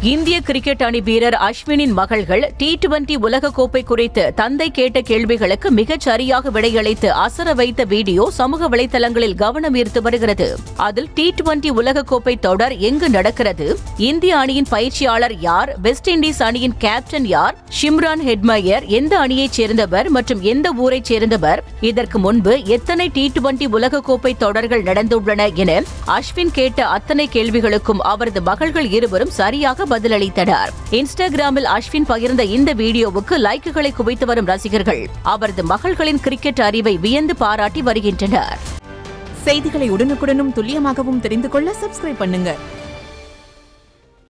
இந்திய கிரிக்கெட் அணி வீரர் அஸ்வினின் மகள்கள் டி டுவெண்டி உலகக்கோப்பை குறித்து தந்தை கேட்ட கேள்விகளுக்கு மிகச் சரியாக விடையளித்து அசர வைத்த வீடியோ சமூக வலைதளங்களில் கவனம் ஈர்த்து வருகிறது அதில் டி டுவெண்டி உலகக்கோப்பை தொடர் எங்கு நடக்கிறது இந்திய அணியின் பயிற்சியாளர் யார் வெஸ்ட் இண்டீஸ் அணியின் கேப்டன் யார் ஷிம்ரான் ஹெட்மயர் எந்த அணியைச் சேர்ந்தவர் மற்றும் எந்த ஊரைச் சேர்ந்தவர் இதற்கு முன்பு எத்தனை டி டுவெண்டி உலகக்கோப்பை தொடர்கள் நடந்துள்ளன என அஸ்வின் கேட்ட அத்தனை கேள்விகளுக்கும் அவரது மகள்கள் இருவரும் சரியாக பதிலளித்தனர் இன்ஸ்டாகிராமில் அஸ்வின் பகிர்ந்த இந்த வீடியோவுக்கு லைக்குகளை குவித்து வரும் ரசிகர்கள் அவரது மகள்களின் கிரிக்கெட் அறிவை வியந்து பாராட்டி வருகின்றனர் செய்திகளை உடனுக்குடனும் துல்லியமாகவும் தெரிந்து கொள்ள சப்ஸ்கிரைப் பண்ணுங்க